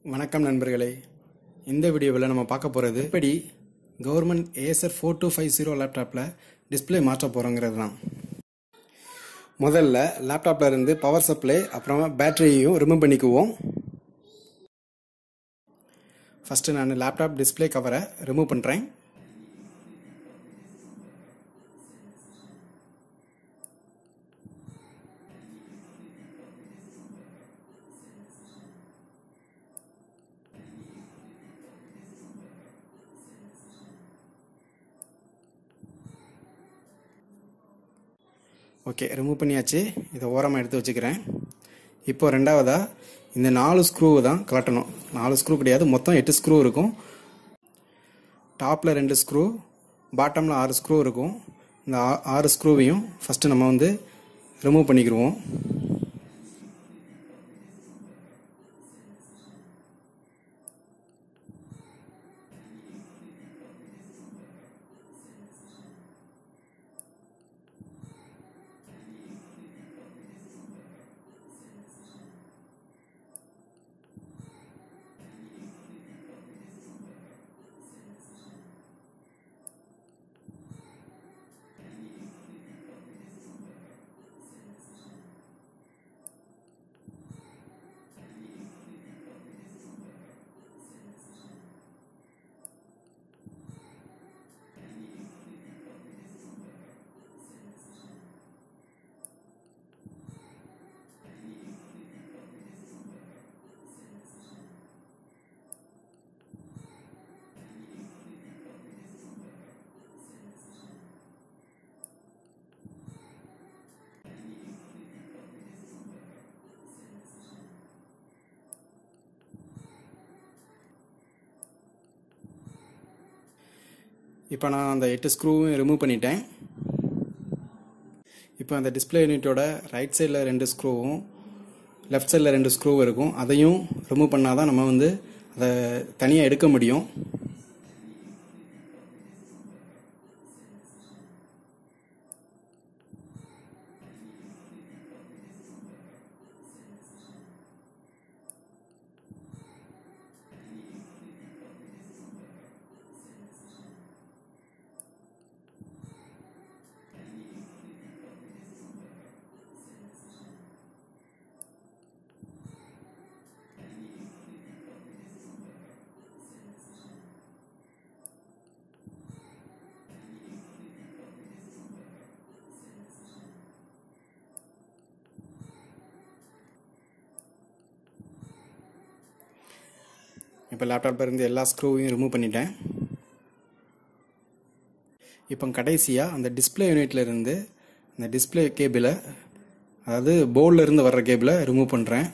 வணக்கம் நண்பர்களே இந்த வீடியோவில் நம்ம பார்க்க போகிறது எப்படி government Acer four two five zero லேப்டாப்பில் டிஸ்பிளே மாற்ற போகிறோங்கிறது தான் முதல்ல லேப்டாப்பில் இருந்து பவர் சப்ளை அப்புறமா பேட்டரியையும் ரிமூவ் பண்ணிக்குவோம் ஃபஸ்ட்டு நான் லேப்டாப் டிஸ்பிளே கவரை ரிமூவ் பண்ணுறேன் ஓகே ரிமூவ் பண்ணியாச்சு இதை ஓரமாக எடுத்து வச்சுக்கிறேன் இப்போ ரெண்டாவதாக இந்த நாலு ஸ்க்ரூவை தான் கலட்டணும் நாலு ஸ்க்ரூ கிடையாது மொத்தம் எட்டு ஸ்க்ரூ இருக்கும் டாப்பில் ரெண்டு ஸ்க்ரூ பாட்டமில் ஆறு ஸ்க்ரூ இருக்கும் இந்த ஆ- ஆறு ஸ்க்ரூவையும் ஃபஸ்ட்டு நம்ம வந்து ரிமூவ் பண்ணிக்கிடுவோம் இப்போ நான் அந்த எட்டு ஸ்க்ரூவும் ரிமூவ் பண்ணிட்டேன் இப்போ அந்த டிஸ்பிளே யூனிட்டோட ரைட் சைடில் ரெண்டு ஸ்க்ரூவும் லெஃப்ட் சைடில் ரெண்டு ஸ்க்ரூ இருக்கும் அதையும் ரிமூவ் பண்ணால் தான் நம்ம வந்து அதை தனியாக எடுக்க முடியும் இப்போ லேப்டாப்பில் இருந்து எல்லா ஸ்க்ரூவையும் ரிமூவ் பண்ணிட்டேன் இப்போ கடைசியாக அந்த டிஸ்பிளே யூனிட்ல இருந்து அந்த டிஸ்பிளே கேபிளை அதாவது போர்டில் இருந்து வர்ற கேபிளை ரிமூவ் பண்ணுறேன்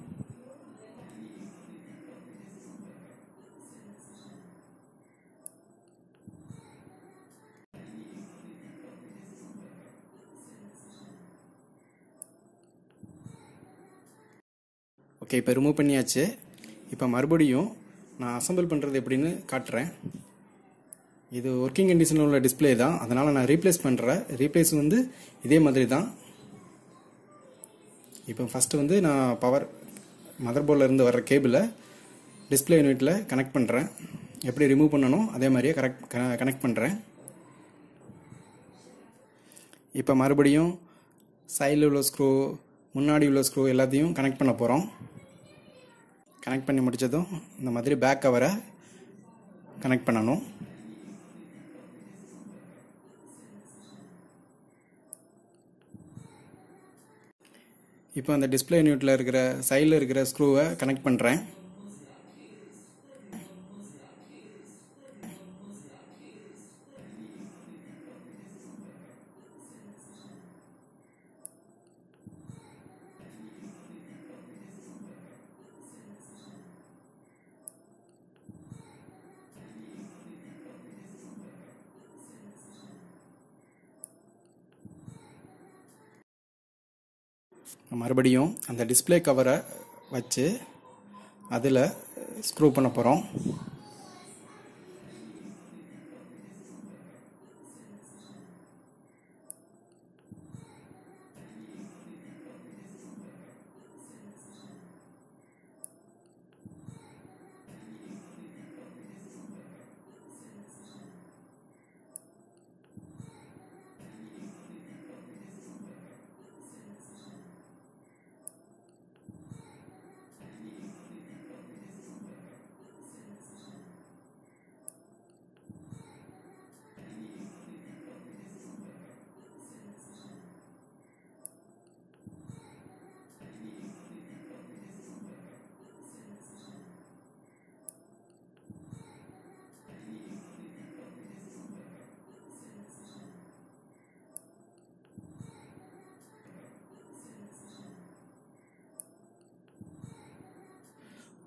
ஓகே இப்போ ரிமூவ் பண்ணியாச்சு இப்போ மறுபடியும் நான் அசெம்பிள் பண்ணுறது எப்படின்னு காட்டுறேன் இது ஒர்க்கிங் கண்டிஷனில் உள்ள டிஸ்ப்ளே தான் அதனால் நான் ரீப்ளேஸ் பண்ணுறேன் ரீப்ளேஸ் வந்து இதே மாதிரி தான் இப்போ ஃபஸ்ட்டு வந்து நான் பவர் மதர் போர்டில் இருந்து வர்ற கேபிளை டிஸ்ப்ளே யூனிட்டில் கனெக்ட் பண்ணுறேன் எப்படி ரிமூவ் பண்ணணும் அதே மாதிரியே கரெக்ட் கனெக்ட் பண்ணுறேன் இப்போ மறுபடியும் சைடில் உள்ள ஸ்க்ரூ முன்னாடி உள்ள ஸ்க்ரூ எல்லாத்தையும் கனெக்ட் பண்ண போகிறோம் கனெக்ட் பண்ணி முடித்ததும் இந்த மாதிரி பேக் கவரை கனெக்ட் பண்ணணும் இப்போ அந்த டிஸ்பிளே யூனிட்டில் இருக்கிற சைடில் இருக்கிற ஸ்க்ரூவை கனெக்ட் பண்ணுறேன் மறுபடியும் அந்த டிஸ்ப்ளே கவரை வச்சு அதில் ஸ்க்ரூ பண்ண போகிறோம்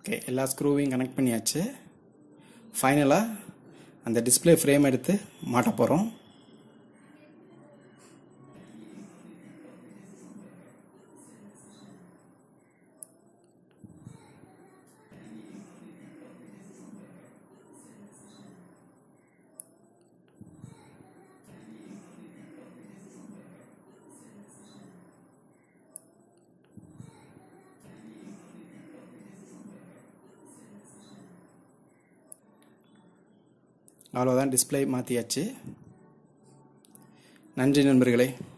ஓகே எல்லா ஸ்க்ரூவையும் கனெக்ட் பண்ணியாச்சு ஃபைனலாக அந்த டிஸ்பிளே ஃப்ரேம் எடுத்து மாட்ட போகிறோம் அவ்வளோதான் டிஸ்பிளே மாற்றியாச்சு நன்றி நண்பர்களே